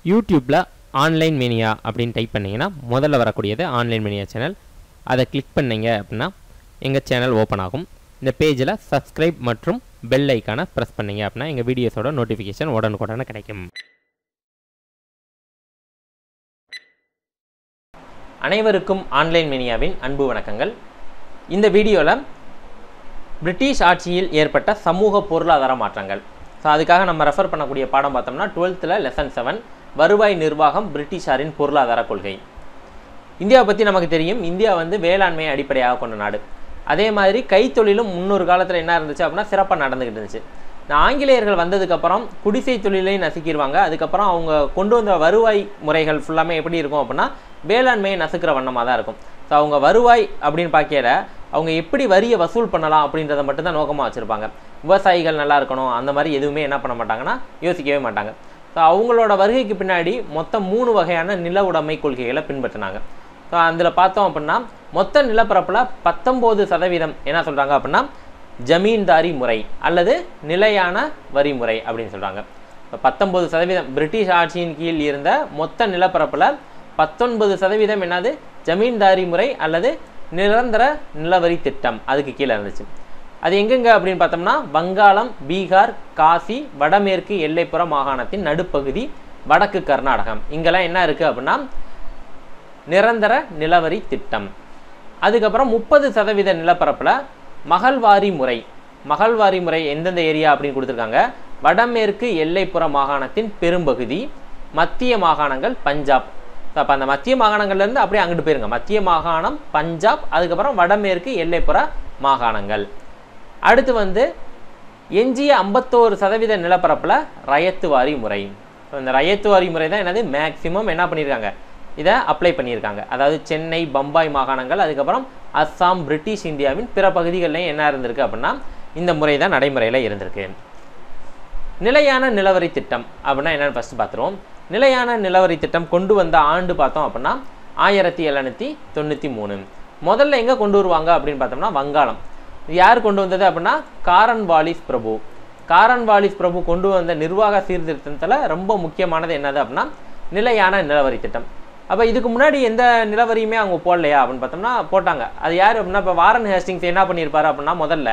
யூடியூப்பில் online mania அப்படின்னு type பண்ணிங்கன்னா முதல்ல வரக்கூடியது ஆன்லைன் மேனியா சேனல் அதை கிளிக் பண்ணீங்க அப்படின்னா எங்கள் சேனல் ஓப்பன் ஆகும் இந்த பேஜில் சப்ஸ்கிரைப் மற்றும் பெல் ஐக்கானை ப்ரெஸ் பண்ணீங்க அப்படின்னா எங்கள் வீடியோஸோட நோட்டிஃபிகேஷன் உடனுக்குடனே கிடைக்கும் அனைவருக்கும் ஆன்லைன் மேனியாவின் அன்பு வணக்கங்கள் இந்த வீடியோவில் பிரிட்டிஷ் ஆட்சியில் ஏற்பட்ட சமூக பொருளாதார மாற்றங்கள் ஸோ அதுக்காக நம்ம ரெஃபர் பண்ணக்கூடிய பாடம் பார்த்தோம்னா டுவெல்த்தில் லெசன் செவன் வருவாய் நிர்வாகம் பிரிட்டிஷாரின் பொருளாதார கொள்கை இந்தியாவை பற்றி நமக்கு தெரியும் இந்தியா வந்து வேளாண்மையை அடிப்படையாக கொண்ட நாடு அதே மாதிரி கைத்தொழிலும் முன்னொரு காலத்தில் என்ன இருந்துச்சு அப்படின்னா சிறப்பாக நடந்துக்கிட்டு இருந்துச்சு நான் ஆங்கிலேயர்கள் வந்ததுக்கப்புறம் குடிசை தொழிலையும் நசுக்கிடுவாங்க அதுக்கப்புறம் அவங்க கொண்டு வந்த வருவாய் முறைகள் ஃபுல்லாமே எப்படி இருக்கும் அப்படின்னா வேளாண்மையை நசுக்கிற வண்ணமாக தான் இருக்கும் ஸோ அவங்க வருவாய் அப்படின்னு பார்க்கல அவங்க எப்படி வரியை வசூல் பண்ணலாம் அப்படின்றத மட்டும்தான் நோக்கமாக வச்சுருப்பாங்க விவசாயிகள் நல்லா இருக்கணும் அந்த மாதிரி எதுவுமே என்ன பண்ண மாட்டாங்கன்னா யோசிக்கவே மாட்டாங்க ஸோ அவங்களோட வருகைக்கு பின்னாடி மொத்தம் மூணு வகையான நில உடைமை கொள்கைகளை பின்பற்றினாங்க ஸோ அதில் பார்த்தோம் அப்படின்னா மொத்த நிலப்பரப்பில் பத்தொம்போது சதவீதம் என்ன சொல்கிறாங்க அப்படின்னா ஜமீன்தாரி முறை அல்லது நிலையான வரி முறை அப்படின்னு சொல்கிறாங்க இப்போ பத்தொம்பது சதவீதம் பிரிட்டிஷ் ஆட்சியின் கீழ் இருந்த மொத்த நிலப்பரப்பில் பத்தொன்பது சதவீதம் என்னது ஜமீன்தாரி முறை அல்லது நிரந்தர நிலவரி திட்டம் அதுக்கு கீழே இருந்துச்சு அது எங்கெங்க அப்படின்னு பார்த்தோம்னா வங்காளம் பீகார் காசி வடமேற்கு எல்லைப்புற மாகாணத்தின் நடுப்பகுதி வடக்கு கர்நாடகம் இங்கெல்லாம் என்ன இருக்குது அப்படின்னா நிரந்தர நிலவரி திட்டம் அதுக்கப்புறம் முப்பது சதவீத நிலப்பரப்பில் மகள்வாரி முறை மகள்வாரி முறை எந்தெந்த ஏரியா அப்படின்னு கொடுத்துருக்காங்க வடமேற்கு எல்லைப்புற மாகாணத்தின் பெரும்பகுதி மத்திய மாகாணங்கள் பஞ்சாப் அப்போ அந்த மத்திய மாகாணங்கள்லேருந்து அப்படியே அங்கிட்டு போயிருங்க மத்திய மாகாணம் பஞ்சாப் அதுக்கப்புறம் வடமேற்கு எல்லைப்புற மாகாணங்கள் அடுத்து வந்து எஞ்சிய ஐம்பத்தோரு சதவீத நிலப்பரப்பில் ரயத்து வாரி முறை ஸோ இந்த ரயத்து வாரி முறை தான் என்னது மேக்சிமம் என்ன பண்ணியிருக்காங்க இதை அப்ளை பண்ணியிருக்காங்க அதாவது சென்னை பம்பாய் மாகாணங்கள் அதுக்கப்புறம் அஸ்ஸாம் பிரிட்டிஷ் இந்தியாவின் பிற பகுதிகள்லையும் என்ன இருந்திருக்கு அப்படின்னா இந்த முறை தான் நடைமுறையில் இருந்திருக்கு நிலையான நிலவரி திட்டம் அப்படின்னா என்னென்னு ஃபஸ்ட்டு பார்த்துருவோம் நிலையான நிலவரி திட்டம் கொண்டு வந்த ஆண்டு பார்த்தோம் அப்படின்னா ஆயிரத்தி எழுநூற்றி தொண்ணூற்றி மூணு முதல்ல எங்கே கொண்டு வருவாங்க அப்படின்னு பார்த்தோம்னா வங்காளம் யார் கொண்டு வந்தது அப்படின்னா காரன் வாலிஸ் பிரபு காரன் வாலிஸ் பிரபு கொண்டு வந்த நிர்வாக சீர்திருத்தத்தில் ரொம்ப முக்கியமானது என்னது அப்படின்னா நிலையான நிலவரி திட்டம் அப்போ இதுக்கு முன்னாடி எந்த நிலவரியுமே அவங்க போடலையா அப்படின்னு பார்த்தோம்னா போட்டாங்க அது யார் அப்படின்னா இப்போ வாரன் ஹேஸ்டிங்ஸ் என்ன பண்ணியிருப்பாரு அப்படின்னா முதல்ல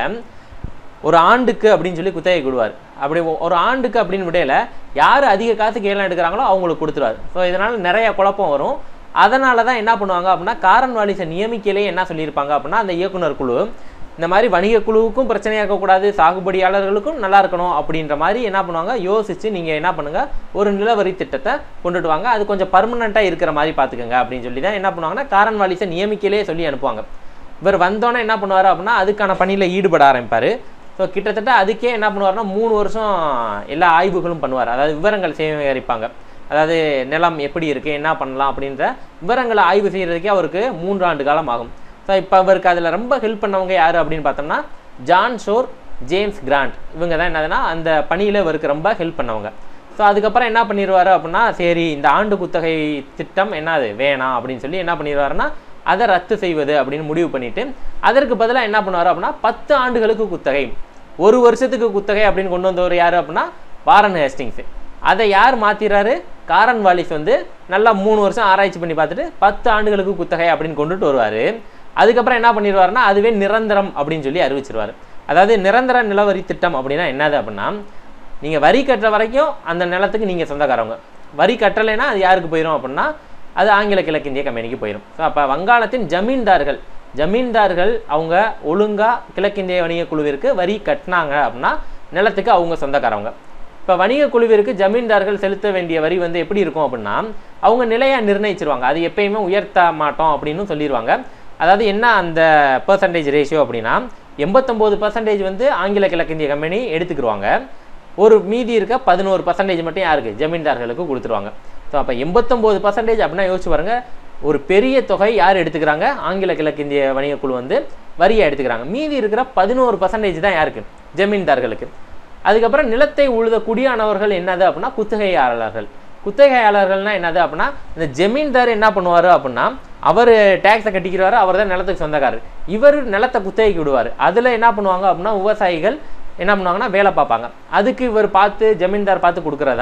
ஒரு ஆண்டுக்கு அப்படின்னு சொல்லி குத்தகை கொடுவார் அப்படி ஒரு ஆண்டுக்கு அப்படின்னு விடையில யார் அதிக காசுக்கு ஏலம் எடுக்கிறாங்களோ அவங்களுக்கு கொடுத்துருவார் ஸோ இதனால் நிறைய குழப்பம் வரும் அதனால தான் என்ன பண்ணுவாங்க அப்படின்னா காரன் வாலிசை நியமிக்கலே என்ன சொல்லியிருப்பாங்க அப்படின்னா அந்த இயக்குனர் குழு இந்த மாதிரி வணிக குழுவுக்கும் பிரச்சனையாக இருக்கக்கூடாது சாகுபடியாளர்களுக்கும் நல்லா இருக்கணும் அப்படின்ற மாதிரி என்ன பண்ணுவாங்க யோசிச்சு நீங்கள் என்ன பண்ணுங்கள் ஒரு நிலவரி திட்டத்தை கொண்டுட்டு வாங்க அது கொஞ்சம் பர்மனெண்ட்டாக இருக்கிற மாதிரி பார்த்துக்கோங்க அப்படின்னு சொல்லி தான் என்ன பண்ணுவாங்கன்னா காரன் வாலிசை நியமிக்கலே சொல்லி அனுப்புவாங்க இவர் வந்தோன்னே என்ன பண்ணுவார் அப்படின்னா அதுக்கான பணியில் ஈடுபட ஆரம்பிப்பார் ஸோ கிட்டத்தட்ட அதுக்கே என்ன பண்ணுவார்னா மூணு வருஷம் எல்லா ஆய்வுகளும் பண்ணுவார் அதாவது விவரங்கள் சேகரிப்பாங்க அதாவது நிலம் எப்படி இருக்குது என்ன பண்ணலாம் அப்படின்ற விவரங்களை ஆய்வு செய்கிறதுக்கே அவருக்கு மூன்று ஆண்டு காலம் ஆகும் ஸோ இப்போ அவருக்கு அதில் ரொம்ப ஹெல்ப் பண்ணவங்க யார் அப்படின்னு பார்த்தோம்னா ஜான் ஷோர் ஜேம்ஸ் கிராண்ட் இவங்க தான் என்னதுன்னா அந்த பணியில் இவருக்கு ரொம்ப ஹெல்ப் பண்ணவங்க ஸோ அதுக்கப்புறம் என்ன பண்ணிடுவார் அப்படின்னா சரி இந்த ஆண்டு குத்தகை திட்டம் என்னது வேணாம் அப்படின்னு சொல்லி என்ன பண்ணிடுவாருன்னா அதை ரத்து செய்வது அப்படின்னு முடிவு பண்ணிட்டு அதற்கு பதிலாக என்ன பண்ணுவார் அப்படின்னா பத்து ஆண்டுகளுக்கு குத்தகை ஒரு வருஷத்துக்கு குத்தகை அப்படின்னு கொண்டு வந்தவர் யார் அப்படின்னா வாரன் ஹேஸ்டிங்ஸு அதை யார் மாற்றிறாரு காரன் வாலிஸ் வந்து நல்லா மூணு வருஷம் ஆராய்ச்சி பண்ணி பார்த்துட்டு பத்து ஆண்டுகளுக்கு குத்தகை அப்படின்னு கொண்டுட்டு வருவார் அதுக்கப்புறம் என்ன பண்ணிடுவாருன்னா அதுவே நிரந்தரம் அப்படின்னு சொல்லி அறிவிச்சிருவார் அதாவது நிரந்தர நிலவரி திட்டம் அப்படின்னா என்னது அப்படின்னா நீங்கள் வரி கட்டுற வரைக்கும் அந்த நிலத்துக்கு நீங்கள் சொந்தக்காரவங்க வரி கட்டலைன்னா அது யாருக்கு போயிடும் அப்படின்னா அது ஆங்கில கிழக்கிந்திய கம்பெனிக்கு போயிடும் ஸோ அப்போ வங்காளத்தின் ஜமீன்தார்கள் ஜமீன்தார்கள் அவங்க ஒழுங்காக கிழக்கிந்திய வணிக குழுவிற்கு வரி கட்டினாங்க அப்படின்னா நிலத்துக்கு அவங்க சொந்தக்காரவங்க இப்போ வணிக குழுவிற்கு ஜமீன்தார்கள் செலுத்த வேண்டிய வரி வந்து எப்படி இருக்கும் அப்படின்னா அவங்க நிலையாக நிர்ணயிச்சிருவாங்க அது எப்பயுமே உயர்த்த மாட்டோம் அப்படின்னு சொல்லிடுவாங்க அதாவது என்ன அந்த பர்சன்டேஜ் ரேஷியோ அப்படின்னா எண்பத்தொம்போது பர்சன்டேஜ் வந்து ஆங்கில கிழக்கிந்திய கம்பெனி எடுத்துக்கிடுவாங்க ஒரு மீதி இருக்க பதினோரு பர்சன்டேஜ் மட்டும் யாருக்கு ஜமீன்தார்களுக்கு கொடுத்துருவாங்க ஸோ அப்போ எண்பத்தொம்போது பர்சன்டேஜ் அப்படின்னா யோசிச்சு பாருங்க ஒரு பெரிய தொகை யார் எடுத்துக்கிறாங்க ஆங்கில கிழக்கிந்திய வணிக குழு வந்து வரியை எடுத்துக்கிறாங்க மீதி இருக்கிற பதினோரு பர்சன்டேஜ் தான் யாருக்கு ஜமீன்தார்களுக்கு அதுக்கப்புறம் நிலத்தை உழுத குடியானவர்கள் என்னது அப்படின்னா குத்தகையாளர்கள் குத்தகையாளர்கள்னா என்னது அப்படின்னா இந்த ஜமீன்தார் என்ன பண்ணுவார் அப்படின்னா அவர் டேக்ஸை கட்டிக்கிறாரு அவர் தான் நிலத்துக்கு சொந்தக்காரர் இவர் நிலத்தை குத்தகைக்கு விடுவார் அதில் என்ன பண்ணுவாங்க அப்படின்னா விவசாயிகள் என்ன பண்ணுவாங்கன்னா வேலை பார்ப்பாங்க அதுக்கு இவர் பார்த்து ஜமீன்தார் பார்த்து கொடுக்குறதா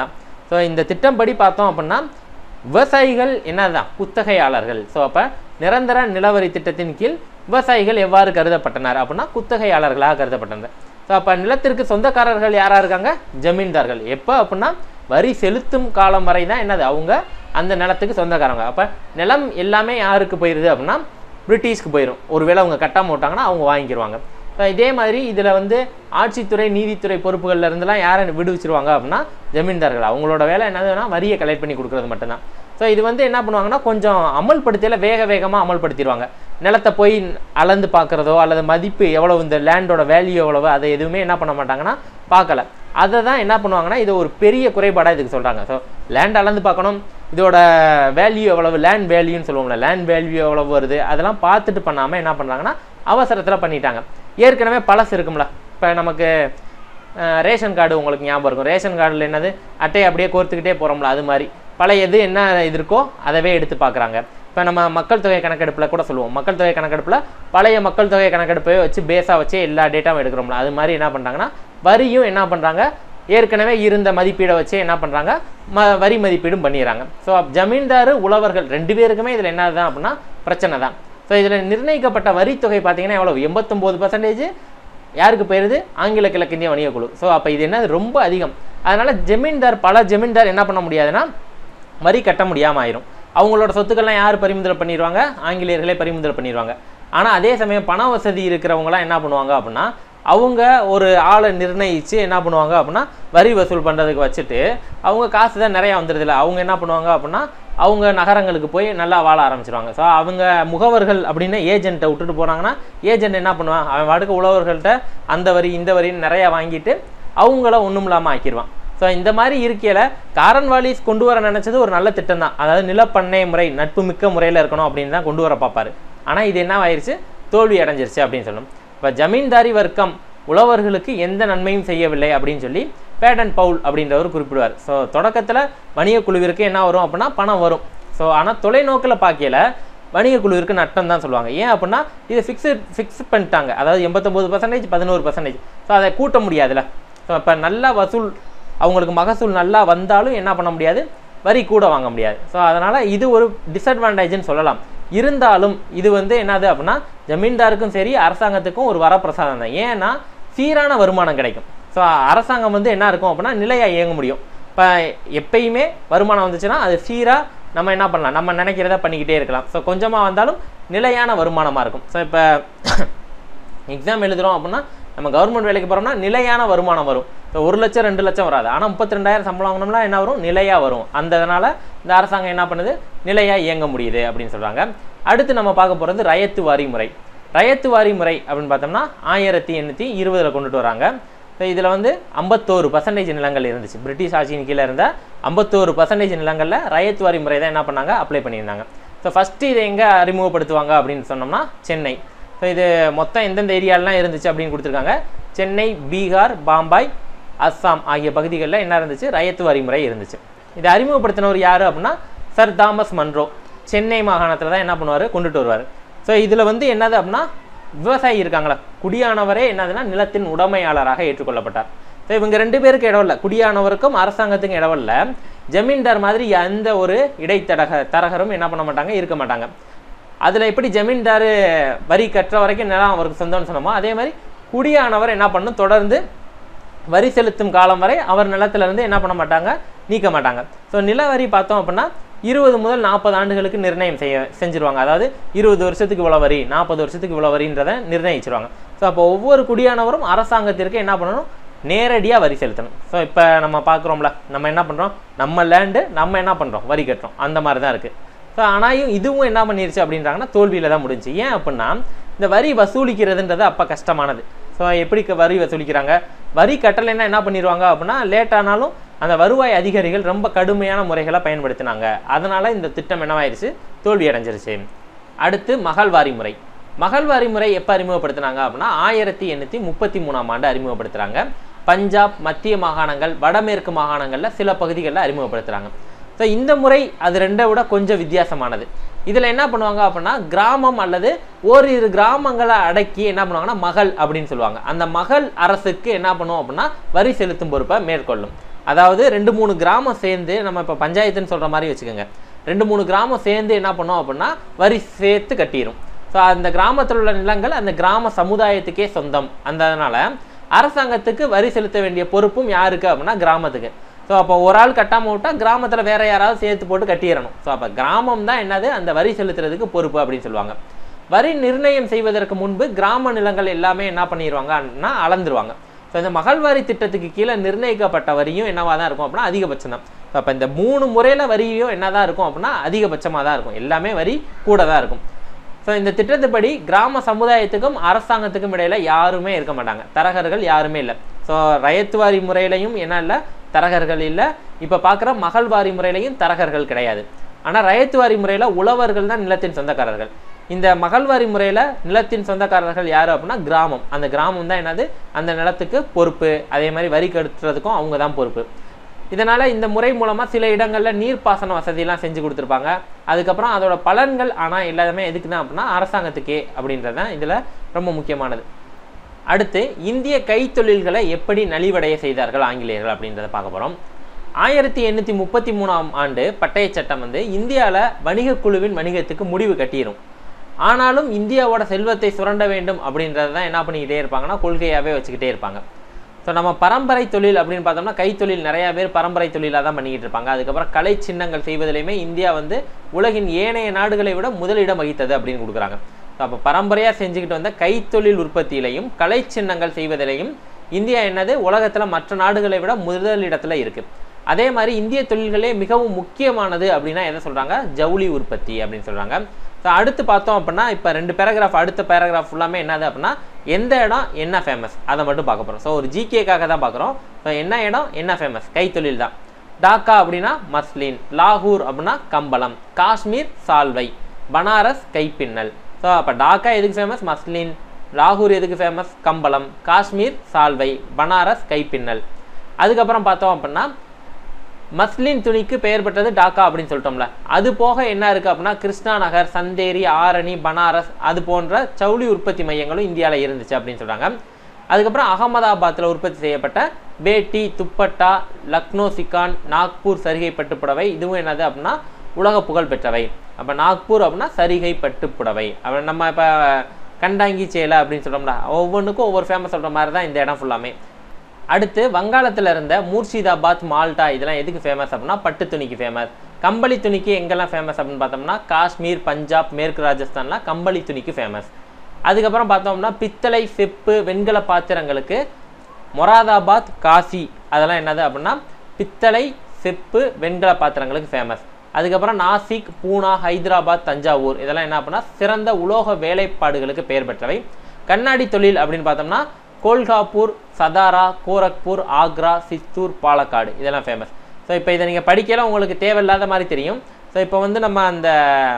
ஸோ இந்த திட்டம் படி பார்த்தோம் அப்படின்னா விவசாயிகள் என்னதான் குத்தகையாளர்கள் ஸோ அப்போ நிரந்தர நிலவரி திட்டத்தின் கீழ் விவசாயிகள் எவ்வாறு கருதப்பட்டனர் அப்படின்னா குத்தகையாளர்களாக கருதப்பட்டனர் ஸோ அப்போ நிலத்திற்கு சொந்தக்காரர்கள் யாராக இருக்காங்க ஜமீன்தார்கள் எப்போ அப்படின்னா வரி செலுத்தும் காலம் வரை தான் என்னது அவங்க அந்த நிலத்துக்கு சொந்தக்காரங்க அப்போ நிலம் எல்லாமே யாருக்கு போயிடுது அப்படின்னா பிரிட்டிஷ்க்கு போயிடும் ஒருவேளை அவங்க கட்டாமல் விட்டாங்கன்னா அவங்க வாங்கிக்கிடுவாங்க இப்போ இதே மாதிரி இதில் வந்து ஆட்சித்துறை நீதித்துறை பொறுப்புகள்ல இருந்தெல்லாம் யாரை விடுவிச்சிருவாங்க அப்படின்னா ஜமீன்தார்கள் அவங்களோட வேலை என்னதுன்னா வரியை கலெக்ட் பண்ணி கொடுக்குறது மட்டும்தான் ஸோ இது வந்து என்ன பண்ணுவாங்கன்னா கொஞ்சம் அமல்படுத்தியில் வேக வேகமாக அமல்படுத்திடுவாங்க நிலத்தை போய் அளந்து பார்க்குறதோ அல்லது மதிப்பு எவ்வளவு இந்த லேண்டோட வேல்யூ எவ்வளவு அதை எதுவுமே என்ன பண்ண மாட்டாங்கன்னா பார்க்கல அதை தான் என்ன பண்ணுவாங்கன்னா இது ஒரு பெரிய குறைபாடாக இதுக்கு சொல்கிறாங்க ஸோ லேண்ட் அளந்து பார்க்கணும் இதோட வேல்யூ எவ்வளவு லேண்ட் வேல்யூன்னு சொல்லுவோம்ல லேண்ட் வேல்யூ எவ்வளவு வருது அதெல்லாம் பார்த்துட்டு பண்ணாமல் என்ன பண்ணுறாங்கன்னா அவசரத்தில் பண்ணிட்டாங்க ஏற்கனவே பழசு இருக்கும்ல இப்போ நமக்கு அஹ், ரேஷன் கார்டு உங்களுக்கு ஞாபகம் இருக்கும் ரேஷன் கார்டில் என்னது அட்டையை அப்படியே கோர்த்துக்கிட்டே போகிறோம்ல அது மாதிரி பழையது என்ன இது இருக்கோ அதவே எடுத்து பார்க்குறாங்க இப்போ நம்ம மக்கள் தொகை கணக்கெடுப்பில் கூட சொல்லுவோம் மக்கள் தொகை கணக்கெடுப்பில் பழைய மக்கள் தொகை கணக்கெடுப்பை வச்சு பேஸாக வச்சு எல்லா டேட்டாவும் எடுக்கிறோம்ல அது மாதிரி என்ன பண்ணுறாங்கன்னா வரியும் என்ன பண்ணுறாங்க ஏற்கனவே இருந்த மதிப்பீடை வச்சு என்ன பண்ணுறாங்க ம வரி மதிப்பீடும் பண்ணிடுறாங்க ஸோ ஜமீன்தார் உழவர்கள் ரெண்டு பேருக்குமே இதில் என்ன தான் அப்படின்னா பிரச்சனை தான் ஸோ இதில் நிர்ணயிக்கப்பட்ட வரித்தொகை பார்த்தீங்கன்னா எவ்வளோ எண்பத்தொம்போது பர்சன்டேஜ் யாருக்கு போயிருது ஆங்கில கிழக்கிந்திய வணிக குழு ஸோ அப்போ இது என்ன ரொம்ப அதிகம் அதனால ஜமீன்தார் பல ஜமீன்தார் என்ன பண்ண முடியாதுன்னா வரி கட்ட முடியாமல் ஆயிரும் அவங்களோட சொத்துக்கள்லாம் யார் பறிமுதல் பண்ணிடுவாங்க ஆங்கிலேயர்களே பறிமுதல் பண்ணிடுவாங்க ஆனால் அதே சமயம் பண வசதி இருக்கிறவங்களாம் என்ன பண்ணுவாங்க அப்படின்னா அவங்க ஒரு ஆளை நிர்ணயித்து என்ன பண்ணுவாங்க அப்படின்னா வரி வசூல் பண்ணுறதுக்கு வச்சுட்டு அவங்க காசு தான் நிறையா வந்துடுதுல அவங்க என்ன பண்ணுவாங்க அப்படின்னா அவங்க நகரங்களுக்கு போய் நல்லா வாழ ஆரம்பிச்சிருவாங்க ஸோ அவங்க முகவர்கள் அப்படின்னு ஏஜென்ட்டை விட்டுட்டு போனாங்கன்னா ஏஜென்ட் என்ன பண்ணுவான் அவன் வாட்டுக்கு உழவர்கள்ட்ட அந்த வரி இந்த வரின்னு நிறையா வாங்கிட்டு அவங்கள ஒன்றும் இல்லாமல் ஆக்கிடுவான் ஸோ இந்த மாதிரி இருக்கையில் காரன் வாலிஸ் கொண்டு வர நினச்சது ஒரு நல்ல திட்டம் தான் அதாவது நிலப்பண்ணை முறை நட்பு மிக்க முறையில் இருக்கணும் அப்படின்னு தான் கொண்டு வர பார்ப்பாரு ஆனால் இது என்ன ஆயிடுச்சு தோல்வி அடைஞ்சிருச்சு அப்படின்னு சொல்லணும் இப்போ ஜமீன்தாரி வர்க்கம் உழவர்களுக்கு எந்த நன்மையும் செய்யவில்லை அப்படின்னு சொல்லி பேடன் பவுல் அப்படின்றவர் குறிப்பிடுவார் ஸோ தொடக்கத்தில் வணிக குழுவிற்கு என்ன வரும் அப்படின்னா பணம் வரும் ஸோ ஆனால் தொலைநோக்கில் பார்க்கல வணிக குழுவிற்கு நட்டம் தான் சொல்லுவாங்க ஏன் அப்படின்னா இதை ஃபிக்ஸு ஃபிக்ஸ் பண்ணிட்டாங்க அதாவது எண்பத்தொம்போது பர்சன்டேஜ் பதினோரு பர்சன்டேஜ் ஸோ அதை கூட்ட முடியாதுல்ல ஸோ இப்போ நல்லா வசூல் அவங்களுக்கு மகசூல் நல்லா வந்தாலும் என்ன பண்ண முடியாது வரி கூட வாங்க முடியாது ஸோ அதனால் இது ஒரு டிஸ்அட்வான்டேஜ்னு சொல்லலாம் இருந்தாலும் இது வந்து என்னது அப்படின்னா ஜமீன்தாருக்கும் சரி அரசாங்கத்துக்கும் ஒரு வரப்பிரசாதம் தான் ஏன்னா சீரான வருமானம் கிடைக்கும் ஸோ அரசாங்கம் வந்து என்ன இருக்கும் அப்படின்னா நிலையாக இயங்க முடியும் இப்போ எப்பயுமே வருமானம் வந்துச்சுன்னா அது சீராக நம்ம என்ன பண்ணலாம் நம்ம நினைக்கிறத பண்ணிக்கிட்டே இருக்கலாம் ஸோ கொஞ்சமாக வந்தாலும் நிலையான வருமானமாக இருக்கும் ஸோ இப்போ எக்ஸாம் எழுதுகிறோம் அப்படின்னா நம்ம கவர்மெண்ட் வேலைக்கு போகிறோம்னா நிலையான வருமானம் வரும் ஸோ ஒரு லட்சம் ரெண்டு லட்சம் வராது ஆனால் முப்பத்தி ரெண்டாயிரம் சம்பளம் வாங்கினோம்னா என்ன வரும் நிலையாக வரும் அந்த இதனால் இந்த அரசாங்கம் என்ன பண்ணுது நிலையாக இயங்க முடியுது அப்படின்னு சொல்கிறாங்க அடுத்து நம்ம பார்க்க போகிறது ரயத்து வாரி முறை ரயத்து வாரி முறை அப்படின்னு பார்த்தோம்னா ஆயிரத்தி எண்ணூற்றி இருபதில் கொண்டுட்டு வராங்க ஸோ இதில் வந்து ஐம்பத்தோரு பர்சன்டேஜ் நிலங்கள் இருந்துச்சு பிரிட்டிஷ் ஆட்சியின் கீழே இருந்த ஐம்பத்தோரு பர்சன்டேஜ் நிலங்களில் ரயத்து வாரி முறை தான் என்ன பண்ணாங்க அப்ளை பண்ணியிருந்தாங்க ஸோ ஃபஸ்ட்டு இதை எங்கே அறிமுகப்படுத்துவாங்க அப்படின்னு சொன்னோம்னா சென்னை ஸோ இது மொத்தம் எந்தெந்த ஏரியாலலாம் இருந்துச்சு அப்படின்னு கொடுத்துருக்காங்க சென்னை பீகார் பாம்பாய் அஸ்ஸாம் ஆகிய பகுதிகளில் என்ன இருந்துச்சு ரயத்து வரி முறை இருந்துச்சு இதை அறிமுகப்படுத்தினவர் யார் அப்படின்னா சர் தாமஸ் மன்ரோ சென்னை மாகாணத்தில் தான் என்ன பண்ணுவார் கொண்டுட்டு வருவார் ஸோ இதில் வந்து என்னது அப்படின்னா விவசாயி இருக்காங்களா குடியானவரே என்னதுன்னா நிலத்தின் உடைமையாளராக ஏற்றுக்கொள்ளப்பட்டார் ஸோ இவங்க ரெண்டு பேருக்கு இடம் இல்லை குடியானவருக்கும் அரசாங்கத்துக்கும் இடம் இல்லை ஜமீன்தார் மாதிரி எந்த ஒரு இடைத்தடக தரகரும் என்ன பண்ண மாட்டாங்க இருக்க மாட்டாங்க அதில் எப்படி ஜமீன்தார் வரி கட்டுற வரைக்கும் நிலம் அவருக்கு சொந்தம்னு சொன்னோமோ அதே மாதிரி குடியானவர் என்ன பண்ணும் தொடர்ந்து வரி செலுத்தும் காலம் வரை அவர் நிலத்துல இருந்து என்ன பண்ண மாட்டாங்க நீக்க மாட்டாங்க ஸோ நில வரி பார்த்தோம் அப்படின்னா இருபது முதல் நாற்பது ஆண்டுகளுக்கு நிர்ணயம் செய்ய செஞ்சிருவாங்க அதாவது இருபது வருஷத்துக்கு இவ்வளோ வரி நாற்பது வருஷத்துக்கு இவ்வளோ வரின்றதை நிர்ணயிச்சிருவாங்க ஸோ அப்போ ஒவ்வொரு குடியானவரும் அரசாங்கத்திற்கு என்ன பண்ணணும் நேரடியாக வரி செலுத்தணும் ஸோ இப்போ நம்ம பார்க்குறோம்ல நம்ம என்ன பண்ணுறோம் நம்ம லேண்டு நம்ம என்ன பண்ணுறோம் வரி கட்டுறோம் அந்த மாதிரி தான் இருக்குது ஸோ ஆனால் இதுவும் என்ன பண்ணிருச்சு அப்படின்றாங்கன்னா தோல்வியில் தான் முடிஞ்சு ஏன் அப்படின்னா இந்த வரி வசூலிக்கிறதுன்றது அப்போ கஷ்டமானது ஸோ எப்படி க- வரி வசூலிக்கிறாங்க வரி கட்டலைன்னா என்ன பண்ணிடுவாங்க அப்படின்னா லேட் ஆனாலும் அந்த வருவாய் அதிகாரிகள் ரொம்ப கடுமையான முறைகளை பயன்படுத்தினாங்க அதனால இந்த திட்டம் என்னவாயிருச்சு தோல்வி அடைஞ்சிருச்சு அடுத்து மகள்வாரி முறை மகள்வாரி முறை எப்போ அறிமுகப்படுத்தினாங்க அப்படின்னா ஆயிரத்தி எண்ணூற்றி முப்பத்தி மூணாம் ஆண்டு அறிமுகப்படுத்துகிறாங்க பஞ்சாப் மத்திய மாகாணங்கள் வடமேற்கு மாகாணங்களில் சில பகுதிகளில் அறிமுகப்படுத்துகிறாங்க ஸோ இந்த முறை அது ரெண்டை விட கொஞ்சம் வித்தியாசமானது இதில் என்ன பண்ணுவாங்க அப்படின்னா கிராமம் அல்லது ஓரிரு கிராமங்களை அடக்கி என்ன பண்ணுவாங்கன்னா மகள் அப்படின்னு சொல்லுவாங்க அந்த மகள் அரசுக்கு என்ன பண்ணும் அப்படின்னா வரி செலுத்தும் பொறுப்பை மேற்கொள்ளும் அதாவது ரெண்டு மூணு கிராமம் சேர்ந்து நம்ம இப்போ பஞ்சாயத்துன்னு சொல்கிற மாதிரி வச்சுக்கோங்க ரெண்டு மூணு கிராமம் சேர்ந்து என்ன பண்ணோம் அப்படின்னா வரி சேர்த்து கட்டிடும் ஸோ அந்த கிராமத்தில் உள்ள நிலங்கள் அந்த கிராம சமுதாயத்துக்கே சொந்தம் அந்த அதனால் அரசாங்கத்துக்கு வரி செலுத்த வேண்டிய பொறுப்பும் யாருக்கு அப்படின்னா கிராமத்துக்கு ஸோ அப்போ ஒரு ஆள் கட்டாமல் விட்டால் கிராமத்தில் வேற யாராவது சேர்த்து போட்டு கட்டிடணும் ஸோ அப்போ கிராமம் தான் என்னது அந்த வரி செலுத்துறதுக்கு பொறுப்பு அப்படின்னு சொல்லுவாங்க வரி நிர்ணயம் செய்வதற்கு முன்பு கிராம நிலங்கள் எல்லாமே என்ன பண்ணிடுவாங்கன்னா அளந்துருவாங்க ஸோ இந்த மகள்வாரி திட்டத்துக்கு கீழே நிர்ணயிக்கப்பட்ட வரியும் என்னவா தான் இருக்கும் அப்படின்னா அதிகபட்சம் தான் ஸோ அப்போ இந்த மூணு முறையில் வரியும் என்ன தான் இருக்கும் அப்படின்னா அதிகபட்சமாக தான் இருக்கும் எல்லாமே வரி கூட தான் இருக்கும் ஸோ இந்த திட்டத்துப்படி கிராம சமுதாயத்துக்கும் அரசாங்கத்துக்கும் இடையில யாருமே இருக்க மாட்டாங்க தரகர்கள் யாருமே இல்லை ஸோ ரயத்துவாரி முறையிலையும் என்ன இல்லை தரகர்கள் இல்லை இப்போ பார்க்குற மகள்வாரி முறையிலையும் தரகர்கள் கிடையாது ஆனால் ரயத்துவாரி முறையில் உழவர்கள் தான் நிலத்தின் சொந்தக்காரர்கள் இந்த மகள்வாரி முறையில் நிலத்தின் சொந்தக்காரர்கள் யார் அப்படின்னா கிராமம் அந்த கிராமம் தான் என்னது அந்த நிலத்துக்கு பொறுப்பு அதே மாதிரி வரி கட்டுறதுக்கும் அவங்க தான் பொறுப்பு இதனால் இந்த முறை மூலமாக சில இடங்களில் நீர்ப்பாசன வசதியெல்லாம் செஞ்சு கொடுத்துருப்பாங்க அதுக்கப்புறம் அதோட பலன்கள் ஆனால் எல்லாமே எதுக்கு தான் அப்படின்னா அரசாங்கத்துக்கே அப்படின்றது தான் இதில் ரொம்ப முக்கியமானது அடுத்து இந்திய கைத்தொழில்களை எப்படி நலிவடைய செய்தார்கள் ஆங்கிலேயர்கள் அப்படின்றத பார்க்க போகிறோம் ஆயிரத்தி எண்ணூற்றி முப்பத்தி மூணாம் ஆண்டு பட்டய சட்டம் வந்து இந்தியாவில் வணிக குழுவின் வணிகத்துக்கு முடிவு கட்டிடும் ஆனாலும் இந்தியாவோட செல்வத்தை சுரண்ட வேண்டும் அப்படின்றத தான் என்ன பண்ணிக்கிட்டே இருப்பாங்கன்னா கொள்கையாகவே வச்சுக்கிட்டே இருப்பாங்க ஸோ நம்ம பரம்பரை தொழில் அப்படின்னு பார்த்தோம்னா கைத்தொழில் நிறையா பேர் பரம்பரை தொழிலாக தான் பண்ணிக்கிட்டு இருப்பாங்க அதுக்கப்புறம் கலை சின்னங்கள் செய்வதிலையுமே இந்தியா வந்து உலகின் ஏனைய நாடுகளை விட முதலிடம் வகித்தது அப்படின்னு கொடுக்குறாங்க ஸோ அப்போ பரம்பரையாக செஞ்சுக்கிட்டு வந்த கைத்தொழில் உற்பத்தியிலையும் கலை சின்னங்கள் செய்வதிலையும் இந்தியா என்னது உலகத்தில் மற்ற நாடுகளை விட முதலிடத்தில் இருக்குது அதே மாதிரி இந்திய தொழில்களே மிகவும் முக்கியமானது அப்படின்னா எதை சொல்கிறாங்க ஜவுளி உற்பத்தி அப்படின்னு சொல்கிறாங்க ஸோ அடுத்து பார்த்தோம் அப்படின்னா இப்போ ரெண்டு பேராகிராஃப் அடுத்த பேராகிராஃப் ஃபுல்லாமே என்னது அப்படின்னா எந்த இடம் என்ன ஃபேமஸ் அதை மட்டும் பார்க்க போகிறோம் ஸோ ஒரு ஜிகேக்காக தான் பார்க்குறோம் ஸோ என்ன இடம் என்ன ஃபேமஸ் கைத்தொழில் தான் டாக்கா அப்படின்னா மஸ்லின் லாகூர் அப்படின்னா கம்பளம் காஷ்மீர் சால்வை பனாரஸ் கைப்பின்னல் ஸோ அப்போ டாக்கா எதுக்கு ஃபேமஸ் மஸ்லின் லாகூர் எதுக்கு ஃபேமஸ் கம்பளம் காஷ்மீர் சால்வை பனாரஸ் கைப்பின்னல் அதுக்கப்புறம் பார்த்தோம் அப்படின்னா மஸ்லின் துணிக்கு பெயர் பெற்றது டாக்கா அப்படின்னு சொல்லிட்டோம்ல அது போக என்ன இருக்குது அப்படின்னா கிருஷ்ணா நகர் சந்தேரி ஆரணி பனாரஸ் அது போன்ற ஜவுளி உற்பத்தி மையங்களும் இந்தியாவில் இருந்துச்சு அப்படின்னு சொல்கிறாங்க அதுக்கப்புறம் அகமதாபாத்தில் உற்பத்தி செய்யப்பட்ட பேட்டி துப்பட்டா லக்னோ சிக்கான் நாக்பூர் சரிகை பட்டுப்புடவை இதுவும் என்னது அப்படின்னா உலக புகழ் பெற்றவை அப்போ நாக்பூர் அப்படின்னா சரிகை பட்டுப்புடவை அப்போ நம்ம இப்போ கண்டாங்கி சேலை அப்படின்னு சொல்கிறோம்ல ஒவ்வொன்றுக்கும் ஒவ்வொரு ஃபேமஸ் சொல்கிற மாதிரி தான் இந்த இடம் ஃபுல்லாமே அடுத்து வங்காளத்தில் இருந்த மூர்ஷிதாபாத் மால்டா இதெல்லாம் எதுக்கு ஃபேமஸ் அப்படின்னா பட்டு துணிக்கு ஃபேமஸ் கம்பளி துணிக்கு எங்கெல்லாம் ஃபேமஸ் அப்படின்னு பார்த்தோம்னா காஷ்மீர் பஞ்சாப் மேற்கு ராஜஸ்தான்லாம் கம்பளி துணிக்கு ஃபேமஸ் அதுக்கப்புறம் பார்த்தோம்னா பித்தளை செப்பு வெண்கல பாத்திரங்களுக்கு மொராதாபாத் காசி அதெல்லாம் என்னது அப்படின்னா பித்தளை செப்பு வெண்கல பாத்திரங்களுக்கு ஃபேமஸ் அதுக்கப்புறம் நாசிக் பூனா ஹைதராபாத் தஞ்சாவூர் இதெல்லாம் என்ன அப்படின்னா சிறந்த உலோக வேலைப்பாடுகளுக்கு பெயர் பெற்றவை கண்ணாடி தொழில் அப்படின்னு பார்த்தோம்னா கோல்காப்பூர் சதாரா கோரக்பூர் ஆக்ரா சித்தூர் பாலக்காடு இதெல்லாம் ஃபேமஸ் ஸோ இப்போ இதை நீங்கள் படிக்கலாம் உங்களுக்கு தேவையில்லாத மாதிரி தெரியும் ஸோ இப்போ வந்து நம்ம அந்த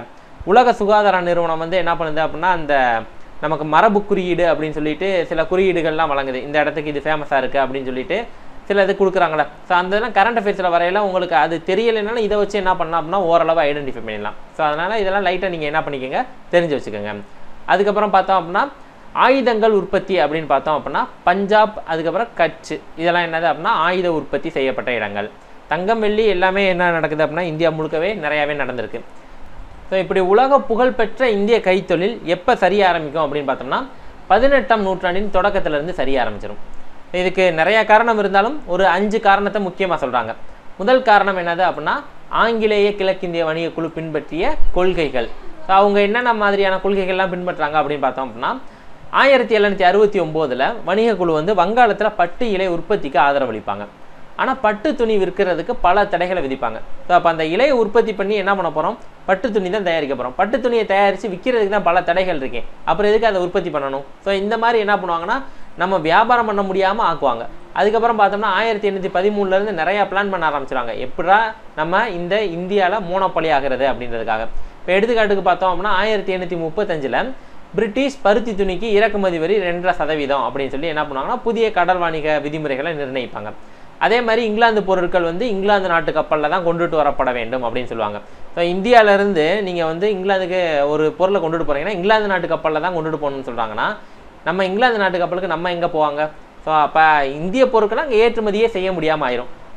உலக சுகாதார நிறுவனம் வந்து என்ன பண்ணுது அப்படின்னா அந்த நமக்கு மரபு குறியீடு அப்படின்னு சொல்லிட்டு சில குறியீடுகள்லாம் வழங்குது இந்த இடத்துக்கு இது ஃபேமஸாக இருக்குது அப்படின்னு சொல்லிட்டு சில இது கொடுக்குறாங்களே ஸோ அந்த இதெல்லாம் கரண்ட் அஃபேர்ஸில் வரையெல்லாம் உங்களுக்கு அது தெரியலைனாலும் இதை வச்சு என்ன பண்ணலாம் அப்படின்னா ஓரளவு ஐடென்டிஃபை பண்ணிடலாம் ஸோ அதனால் இதெல்லாம் லைட்டாக நீங்கள் என்ன பண்ணிக்கோங்க தெரிஞ்சு வச்சுக்கோங்க அதுக்கப்புறம் பார்த்தோம் அப்படின்னா ஆயுதங்கள் உற்பத்தி அப்படின்னு பார்த்தோம் அப்படின்னா பஞ்சாப் அதுக்கப்புறம் கட்ச் இதெல்லாம் என்னது அப்படின்னா ஆயுத உற்பத்தி செய்யப்பட்ட இடங்கள் தங்கம் வெள்ளி எல்லாமே என்ன நடக்குது அப்படின்னா இந்தியா முழுக்கவே நிறையாவே நடந்திருக்கு ஸோ இப்படி உலக புகழ்பெற்ற இந்திய கைத்தொழில் எப்போ சரிய ஆரம்பிக்கும் அப்படின்னு பார்த்தோம்னா பதினெட்டாம் நூற்றாண்டின் தொடக்கத்திலிருந்து சரிய ஆரம்பிச்சிடும் இதுக்கு நிறைய காரணம் இருந்தாலும் ஒரு அஞ்சு காரணத்தை முக்கியமாக சொல்கிறாங்க முதல் காரணம் என்னது அப்படின்னா ஆங்கிலேய கிழக்கிந்திய வணிக குழு பின்பற்றிய கொள்கைகள் ஸோ அவங்க என்னென்ன மாதிரியான கொள்கைகள்லாம் பின்பற்றுறாங்க அப்படின்னு பார்த்தோம் அப்படின்னா ஆயிரத்தி எழுநூற்றி அறுபத்தி ஒம்போதில் வணிக குழு வந்து வங்காளத்தில் பட்டு இலை உற்பத்திக்கு ஆதரவளிப்பாங்க ஆனால் பட்டு துணி விற்கிறதுக்கு பல தடைகளை விதிப்பாங்க ஸோ அப்போ அந்த இலையை உற்பத்தி பண்ணி என்ன பண்ண போகிறோம் பட்டு துணி தான் தயாரிக்க போகிறோம் பட்டு துணியை தயாரித்து விற்கிறதுக்கு தான் பல தடைகள் இருக்கேன் அப்புறம் எதுக்கு அதை உற்பத்தி பண்ணணும் ஸோ இந்த மாதிரி என்ன பண்ணுவாங்கன்னா நம்ம வியாபாரம் பண்ண முடியாமல் ஆக்குவாங்க அதுக்கப்புறம் பார்த்தோம்னா ஆயிரத்தி எண்ணூற்றி பதிமூணுலேருந்து நிறையா பிளான் பண்ண ஆரம்பிச்சிருவாங்க எப்படா நம்ம இந்த இந்தியாவில் மோனோப்பொலி ஆகிறது அப்படின்றதுக்காக இப்போ எடுத்துக்காட்டுக்கு பார்த்தோம் அப்படின்னா ஆயிரத்தி எண்ணூற்றி முப்பத்தஞ்சில் பிரிட்டிஷ் பருத்தி துணிக்கு இறக்குமதி வரி ரெண்டரை சதவீதம் அப்படின்னு சொல்லி என்ன பண்ணுவாங்கன்னா புதிய கடல் வாணிக விதிமுறைகளை நிர்ணயிப்பாங்க அதே மாதிரி இங்கிலாந்து பொருட்கள் வந்து இங்கிலாந்து நாட்டு கப்பலில் தான் கொண்டுட்டு வரப்பட வேண்டும் அப்படின்னு சொல்லுவாங்க ஸோ இந்தியாவிலேருந்து நீங்கள் வந்து இங்கிலாந்துக்கு ஒரு பொருளை கொண்டுட்டு போகிறீங்கன்னா இங்கிலாந்து நாட்டு கப்பலில் தான் கொண்டுட்டு போகணும்னு சொல்கிறாங்கன்னா நம்ம இங்கிலாந்து நாட்டு கப்பலுக்கு நம்ம எங்கே போவாங்க ஸோ அப்போ இந்திய பொருட்களை அங்கே ஏற்றுமதியே செய்ய முடியாமல் ஆயிரும்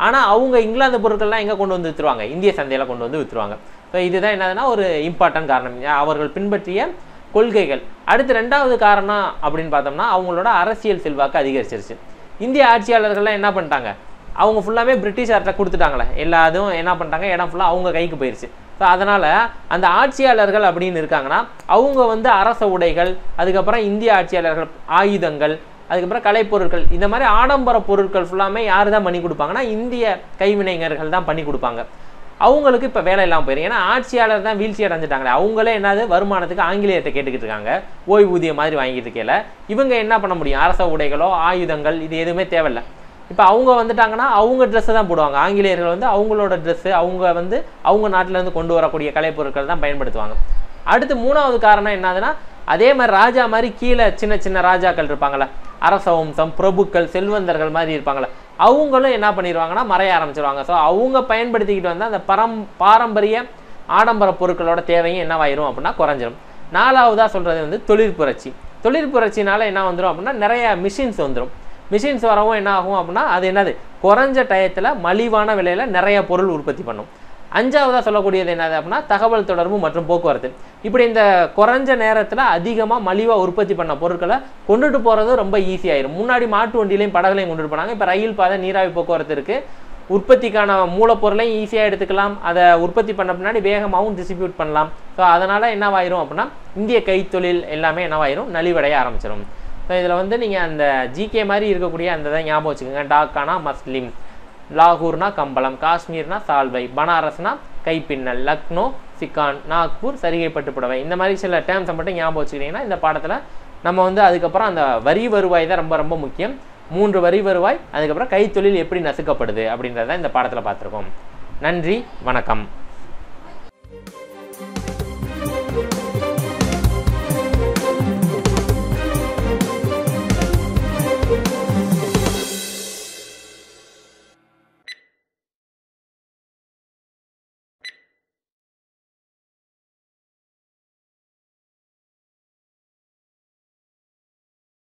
ஆனால் அவங்க இங்கிலாந்து பொருட்கள்லாம் எங்கே கொண்டு வந்து விற்றுருவாங்க இந்திய சந்தையில் கொண்டு வந்து விற்றுருவாங்க ஸோ இதுதான் என்னதுன்னா ஒரு இம்பார்ட்டன்ட் காரணம் அவர்கள் பின்பற்றிய கொள்கைகள் அடுத்து ரெண்டாவது காரணம் அப்படின்னு பார்த்தோம்னா அவங்களோட அரசியல் செல்வாக்கு அதிகரிச்சிருச்சு இந்திய ஆட்சியாளர்கள்லாம் என்ன பண்ணிட்டாங்க அவங்க ஃபுல்லாமே பிரிட்டிஷார்ட்ட கொடுத்துட்டாங்களே எல்லா இதுவும் என்ன பண்ணிட்டாங்க இடம் ஃபுல்லாக அவங்க கைக்கு போயிருச்சு ஸோ அதனால் அந்த ஆட்சியாளர்கள் அப்படின்னு இருக்காங்கன்னா அவங்க வந்து அரச உடைகள் அதுக்கப்புறம் இந்திய ஆட்சியாளர்கள் ஆயுதங்கள் அதுக்கப்புறம் கலைப்பொருட்கள் இந்த மாதிரி ஆடம்பர பொருட்கள் ஃபுல்லாமே யார் தான் பண்ணி கொடுப்பாங்கன்னா இந்திய கைவினைஞர்கள் தான் பண்ணி கொடுப்பாங்க அவங்களுக்கு இப்போ வேலை இல்லாமல் போயிடும் ஏன்னா ஆட்சியாளர் தான் வீழ்ச்சி அடைஞ்சிட்டாங்களே அவங்களே என்னது வருமானத்துக்கு ஆங்கிலேயத்தை கேட்டுக்கிட்டு இருக்காங்க ஓய்வூதியம் மாதிரி வாங்கிட்டு இருக்கல இவங்க என்ன பண்ண முடியும் அரச உடைகளோ ஆயுதங்கள் இது எதுவுமே தேவையில்லை இப்போ அவங்க வந்துட்டாங்கன்னா அவங்க ட்ரெஸ்ஸை தான் போடுவாங்க ஆங்கிலேயர்கள் வந்து அவங்களோட ட்ரெஸ்ஸு அவங்க வந்து அவங்க நாட்டிலேருந்து கொண்டு வரக்கூடிய கலைப்பொருட்கள் தான் பயன்படுத்துவாங்க அடுத்து மூணாவது காரணம் என்னதுன்னா அதே மாதிரி ராஜா மாதிரி கீழே சின்ன சின்ன ராஜாக்கள் இருப்பாங்களே அரச வம்சம் பிரபுக்கள் செல்வந்தர்கள் மாதிரி இருப்பாங்களே அவங்களும் என்ன பண்ணிடுவாங்கன்னா மறைய ஆரம்பிச்சிருவாங்க ஸோ அவங்க பயன்படுத்திக்கிட்டு வந்து அந்த பரம் பாரம்பரிய ஆடம்பர பொருட்களோட தேவையும் என்னவாயிரும் அப்படின்னா குறைஞ்சிரும் நாலாவதாக சொல்கிறது வந்து தொழிற்புரட்சி தொழிற்புரட்சினால என்ன வந்துடும் அப்படின்னா நிறைய மிஷின்ஸ் வந்துடும் மிஷின்ஸ் வரவும் என்ன ஆகும் அப்படின்னா அது என்னது குறைஞ்ச டயத்தில் மலிவான விலையில் நிறைய பொருள் உற்பத்தி பண்ணும் அஞ்சாவதாக சொல்லக்கூடியது என்னது அப்படின்னா தகவல் தொடர்பு மற்றும் போக்குவரத்து இப்படி இந்த குறைஞ்ச நேரத்தில் அதிகமாக மலிவாக உற்பத்தி பண்ண பொருட்களை கொண்டுட்டு போகிறது ரொம்ப ஈஸியாயிரும் முன்னாடி மாட்டு வண்டியிலையும் படகுலையும் கொண்டுட்டு போனாங்க இப்போ ரயில் பாதை நீராவி போக்குவரத்து இருக்குது உற்பத்திக்கான மூலப்பொருளையும் ஈஸியாக எடுத்துக்கலாம் அதை உற்பத்தி பண்ண பின்னாடி வேகமாகவும் டிஸ்ட்ரிபியூட் பண்ணலாம் ஸோ அதனால் என்னவாயிரும் அப்படின்னா இந்திய கைத்தொழில் எல்லாமே என்னவாயிரும் நலிவடைய ஆரம்பிச்சிடும் ஸோ இதில் வந்து நீங்கள் அந்த ஜிகே மாதிரி இருக்கக்கூடிய அந்த இதை ஞாபகம் வச்சுக்கோங்க டாக்கானா மஸ்லிம் லாகூர்னா கம்பளம் காஷ்மீர்னா சால்வை பனாரஸ்னா கைப்பின்னல் லக்னோ சிக்கான் நாக்பூர் சரிகை பட்டு புடவை இந்த மாதிரி சில டேர்ம்ஸை மட்டும் ஞாபகம் வச்சுக்கிட்டிங்கன்னா இந்த பாடத்தில் நம்ம வந்து அதுக்கப்புறம் அந்த வரி வருவாய் தான் ரொம்ப ரொம்ப முக்கியம் மூன்று வரி வருவாய் அதுக்கப்புறம் கைத்தொழில் எப்படி நசுக்கப்படுது அப்படின்றத இந்த பாடத்தில் பார்த்துருக்கோம் நன்றி வணக்கம்